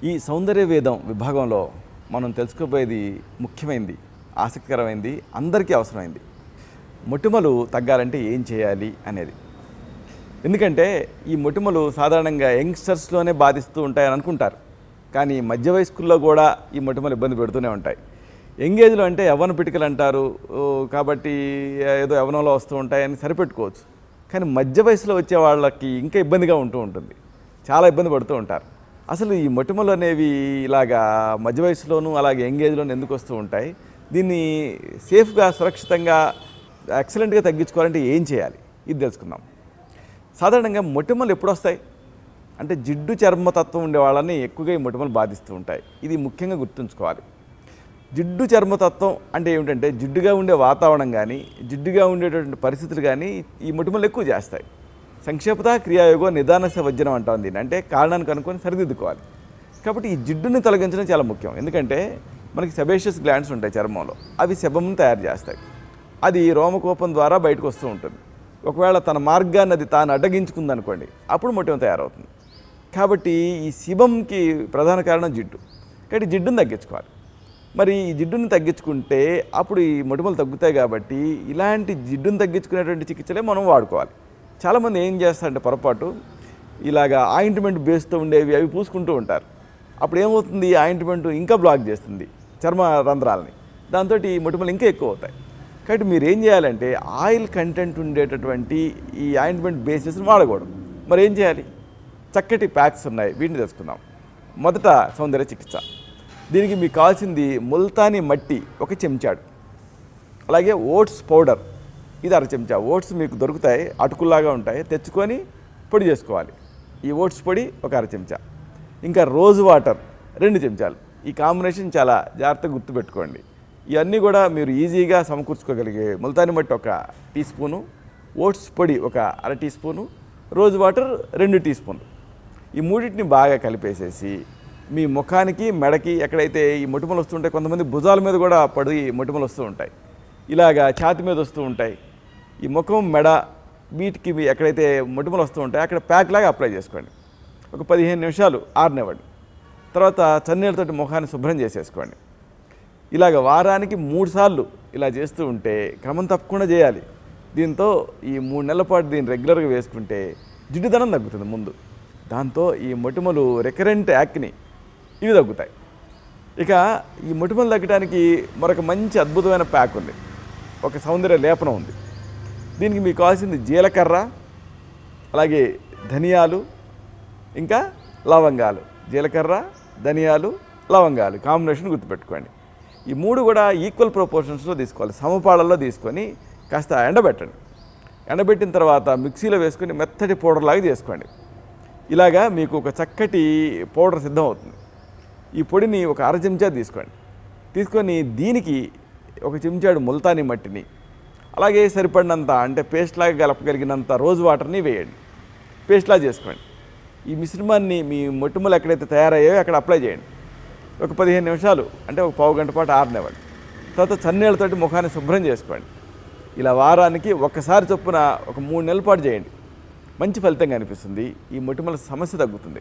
ఈ సౌందర్య వేదం విభాగంలో మనం తెలుసుకోబోయేది ముఖ్యమైనది ఆసక్తికరమైనది అందరికీ అవసరమైంది మొటిమలు తగ్గాలంటే ఏం చేయాలి అనేది ఎందుకంటే ఈ మొటిమలు సాధారణంగా యంగ్స్టర్స్లోనే బాధిస్తూ ఉంటాయని అనుకుంటారు కానీ మధ్య వయస్కుల్లో కూడా ఈ మొటిమలు ఇబ్బంది పెడుతూనే ఉంటాయి యంగ్ ఏజ్లో అంటే యవ్వన పిటికలు అంటారు ఓ, కాబట్టి ఏదో యవ్వనంలో వస్తూ ఉంటాయని సరిపెట్టుకోవచ్చు కానీ మధ్య వయసులో వచ్చే వాళ్ళకి ఇంకా ఇబ్బందిగా ఉంటూ ఉంటుంది చాలా ఇబ్బంది పడుతూ ఉంటారు అసలు ఈ మొటిమలు అనేవి ఇలాగా మధ్య వయసులోనూ అలాగే యంగ్ ఏజ్లోనూ ఎందుకు వస్తూ ఉంటాయి దీన్ని సేఫ్గా సురక్షితంగా ఎక్సలెంట్గా తగ్గించుకోవాలంటే ఏం చేయాలి ఇది తెలుసుకుందాం సాధారణంగా మొటిమలు ఎప్పుడు వస్తాయి అంటే జిడ్డు చర్మతత్వం ఉండే వాళ్ళని ఎక్కువగా ఈ మొటిమలు బాధిస్తూ ఉంటాయి ఇది ముఖ్యంగా గుర్తుంచుకోవాలి జిడ్డు చర్మతత్వం అంటే ఏమిటంటే జిడ్డుగా ఉండే వాతావరణం కానీ జిడ్డుగా ఉండేటటువంటి పరిస్థితులు కానీ ఈ మొటిమలు ఎక్కువ చేస్తాయి సంక్షేపత క్రియాయోగం నిదానస వజ్రం అంటాం దీన్ని అంటే కారణాన్ని కనుక్కొని సరిదిద్దుకోవాలి కాబట్టి ఈ జిడ్డుని తొలగించడం చాలా ముఖ్యం ఎందుకంటే మనకి సెబేషియస్ గ్లాండ్స్ ఉంటాయి చర్మంలో అవి శబంను తయారు చేస్తాయి అది రోమకోపం ద్వారా బయటకు వస్తూ ఉంటుంది ఒకవేళ తన మార్గాన్ని అది తాను అడ్డగించుకుందనుకోండి అప్పుడు మొటిమ తయారవుతుంది కాబట్టి ఈ శివంకి ప్రధాన కారణం జిడ్డు కాబట్టి జిడ్డును తగ్గించుకోవాలి మరి ఈ జిడ్డుని తగ్గించుకుంటే అప్పుడు ఈ మొటిమలు తగ్గుతాయి కాబట్టి ఇలాంటి జిడ్డును తగ్గించుకునేటువంటి చికిత్సలే మనం వాడుకోవాలి చాలామంది ఏం చేస్తారంటే పొరపాటు ఇలాగా ఆయింట్మెంట్ బేస్తో ఉండేవి అవి పూసుకుంటూ ఉంటారు అప్పుడు ఏమవుతుంది ఈ ఆయింట్మెంట్ ఇంకా బ్లాక్ చేస్తుంది చర్మ రంధ్రాలని దాంతో ఈ మొటిమలు ఇంకా ఎక్కువ అవుతాయి కాబట్టి మీరు ఏం చేయాలంటే ఆయిల్ కంటెంట్ ఉండేటటువంటి ఈ ఆయింట్మెంట్ బేసెస్ని వాడకూడదు మరి ఏం చేయాలి చక్కటి ప్యాక్స్ ఉన్నాయి వీటిని తెలుసుకుందాం మొదట సౌందర్య చికిత్స దీనికి మీకు కావాల్సింది ముల్తానీ మట్టి ఒక చెంచాడు అలాగే ఓట్స్ పౌడర్ ఇది అర చెంచా ఓట్స్ మీకు దొరుకుతాయి అటుకుల్లాగా ఉంటాయి తెచ్చుకొని పొడి చేసుకోవాలి ఈ ఓట్స్ పొడి ఒక అర చెంచా ఇంకా రోజ్ వాటర్ రెండు చెంచాలు ఈ కాంబినేషన్ చాలా జాగ్రత్తగా గుర్తుపెట్టుకోండి ఇవన్నీ కూడా మీరు ఈజీగా సమకూర్చుకోగలిగే ముల్తాని మట్టి ఒక టీ స్పూను ఓట్స్ పొడి ఒక అర టీ స్పూను రోజ్ వాటర్ రెండు టీ స్పూన్లు ఈ మూడింటిని బాగా కలిపేసేసి మీ ముఖానికి మెడకి ఎక్కడైతే ఈ మొటిమలు వస్తుంటాయి కొంతమంది భుజాల మీద కూడా పడి మొటిమలు వస్తూ ఉంటాయి ఇలాగా ఛాతి మీద వస్తూ ఉంటాయి ఈ ముఖం మెడ వీటికి మీ ఎక్కడైతే మొటిమలు వస్తూ ఉంటాయి అక్కడ ప్యాక్ లాగా అప్లై చేసుకోండి ఒక పదిహేను నిమిషాలు ఆరనివ్వండి తర్వాత చన్నీళ్ళతోటి ముఖాన్ని శుభ్రం చేసేసుకోండి ఇలాగ వారానికి మూడు సార్లు ఇలా చేస్తూ ఉంటే క్రమం తప్పకుండా చేయాలి దీంతో ఈ మూడు నెలల పాటు దీన్ని రెగ్యులర్గా వేసుకుంటే జిడ్డుదనం తగ్గుతుంది ముందు దాంతో ఈ మొటిమలు రికరెంట్ యాక్ని ఇవి తగ్గుతాయి ఇక ఈ మొటిమలు తగ్గడానికి మరొక మంచి అద్భుతమైన ప్యాక్ ఉంది ఒక సౌందర్య లేపనం ఉంది దీనికి మీకు కావాల్సింది జీలకర్ర అలాగే ధనియాలు ఇంకా లవంగాలు జీలకర్ర ధనియాలు లవంగాలు కాంబినేషన్ గుర్తుపెట్టుకోండి ఈ మూడు కూడా ఈక్వల్ ప్రపోర్షన్స్లో తీసుకోవాలి సమపాళల్లో తీసుకొని కాస్త ఎండబెట్టండి ఎండబెట్టిన తర్వాత మిక్సీలో వేసుకొని మెత్తటి పౌడర్ లాగా చేసుకోండి ఇలాగా మీకు ఒక చక్కటి పౌడర్ సిద్ధం అవుతుంది ఈ పొడిని ఒక అర చెంచా తీసుకోండి తీసుకొని దీనికి ఒక చెంచాడు ముల్తాని మట్టిని అలాగే సరిపడినంత అంటే పేస్ట్ లాగా కలపగలిగినంత రోజ్ వాటర్ని వేయండి పేస్ట్లా చేసుకోండి ఈ మిశ్రమాన్ని మీ మొటిమలు ఎక్కడైతే తయారయ్యాయో అక్కడ అప్లై చేయండి ఒక పదిహేను నిమిషాలు అంటే ఒక పావు గంట పాటు ఆరనివ్వండి తర్వాత చన్నీళ్ళతోటి ముఖాన్ని శుభ్రం చేసుకోండి ఇలా వారానికి ఒక్కసారి చొప్పున ఒక మూడు నెలల పాటు చేయండి మంచి ఫలితం కనిపిస్తుంది ఈ మొటిమల సమస్య తగ్గుతుంది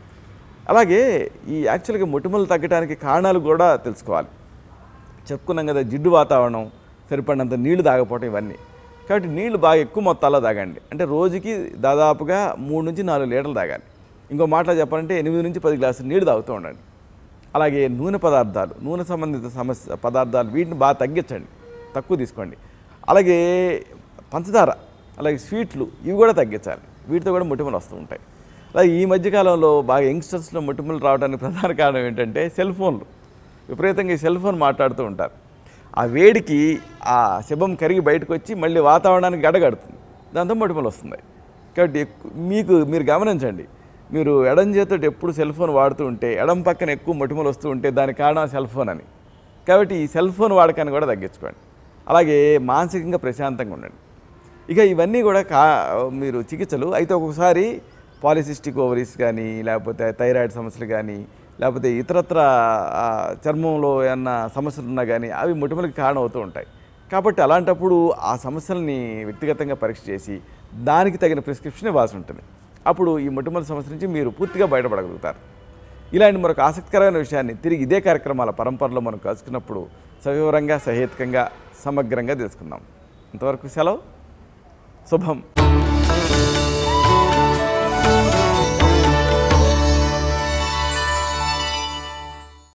అలాగే ఈ యాక్చువల్గా మొటిమలు తగ్గడానికి కారణాలు కూడా తెలుసుకోవాలి చెప్పుకున్నాం కదా జిడ్డు వాతావరణం సరిపడినంత నీళ్లు తాగకపోవటం ఇవన్నీ కాబట్టి నీళ్లు బాగా ఎక్కువ మొత్తాల్లో తాగండి అంటే రోజుకి దాదాపుగా మూడు నుంచి నాలుగు లీటర్లు తాగాలి ఇంకో మాటలో చెప్పాలంటే ఎనిమిది నుంచి పది గ్లాసులు నీళ్లు తాగుతూ ఉండండి అలాగే నూనె పదార్థాలు నూనె సంబంధిత సమస్య పదార్థాలు వీటిని బాగా తగ్గించండి తక్కువ తీసుకోండి అలాగే పంచదార అలాగే స్వీట్లు ఇవి కూడా తగ్గించాలి వీటితో కూడా మొటిమలు వస్తూ ఉంటాయి అలాగే ఈ మధ్యకాలంలో బాగా యంగ్స్టర్స్లో మొటిమలు రావడానికి ప్రధాన కారణం ఏంటంటే సెల్ ఫోన్లు విపరీతంగా ఈ సెల్ ఫోన్ మాట్లాడుతూ ఉంటారు ఆ వేడికి ఆ శబం కరిగి బయటకు వచ్చి మళ్ళీ వాతావరణానికి గడగడుతుంది దాంతో మొటిమలు వస్తున్నాయి కాబట్టి ఎక్కు- మీకు మీరు గమనించండి మీరు ఎడం చేతితో ఎప్పుడు సెల్ ఫోన్ వాడుతూ ఉంటే ఎడం పక్కన ఎక్కువ మొటిమలు వస్తూ ఉంటే దానికి కారణం సెల్ ఫోన్ అని కాబట్టి ఈ సెల్ ఫోన్ వాడకాన్ని కూడా తగ్గించుకోండి అలాగే మానసికంగా ప్రశాంతంగా ఉండండి ఇక ఇవన్నీ కూడా కా మీరు చికిత్సలు అయితే ఒక్కొక్కసారి పాలిసిస్టిక్ ఓవరీస్ కానీ లేకపోతే థైరాయిడ్ సమస్యలు కానీ లేకపోతే ఇతరత్ర ఆ, చర్మంలో ఏమన్నా సమస్యలు ఉన్నా కానీ అవి మొటిమలకి కారణం అవుతూ ఉంటాయి కాబట్టి అలాంటప్పుడు ఆ సమస్యల్ని వ్యక్తిగతంగా పరీక్ష చేసి దానికి తగిన ప్రిస్క్రిప్షన్ ఇవ్వాల్సి ఉంటుంది అప్పుడు ఈ మొటిమల సమస్య నుంచి మీరు పూర్తిగా బయటపడగలుగుతారు ఇలాంటి మరొక ఆసక్తికరమైన విషయాన్ని తిరిగి ఇదే కార్యక్రమాల పరంపరలో మనం కలుసుకున్నప్పుడు సవివరంగా సహేతుకంగా సమగ్రంగా తెలుసుకుందాం ఇంతవరకు సెలవు శుభం